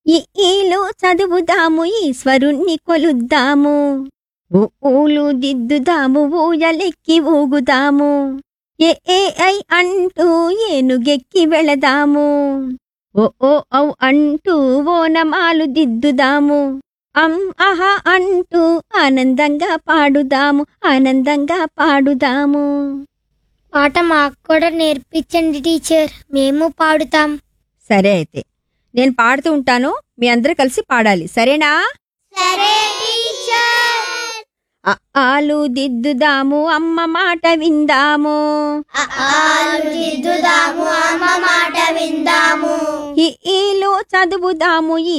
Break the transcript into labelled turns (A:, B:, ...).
A: ఈ ఈలు చదువుదాము ఈశ్వరుణ్ణి కొలుద్దాము ఊ ఊలు దిద్దుదాము ఊయలెక్కి ఊగుదాము ఏ ఏ ఐ అంటూ ఏనుగెక్కి వెళదాము ఓ ఓ ఔ అంటూ ఓనమాలు దిద్దుదాము అం అహ అంటూ ఆనందంగా పాడుదాము ఆనందంగా పాడుదాము
B: పాట మాకు కూడా నేర్పించండి టీచర్ మేము పాడుతాం
A: సరే అయితే నేను పాడుతూ ఉంటాను మీ అందరూ కలిసి పాడాలి సరేనా
B: సరే టీచర్
A: అ ఆలు దిద్దుదాము అమ్మ మాట విందాము
B: దిద్దుదాము అమ్మ మాట విందాము
A: ఈ ఈలు చదువుదాము ఈ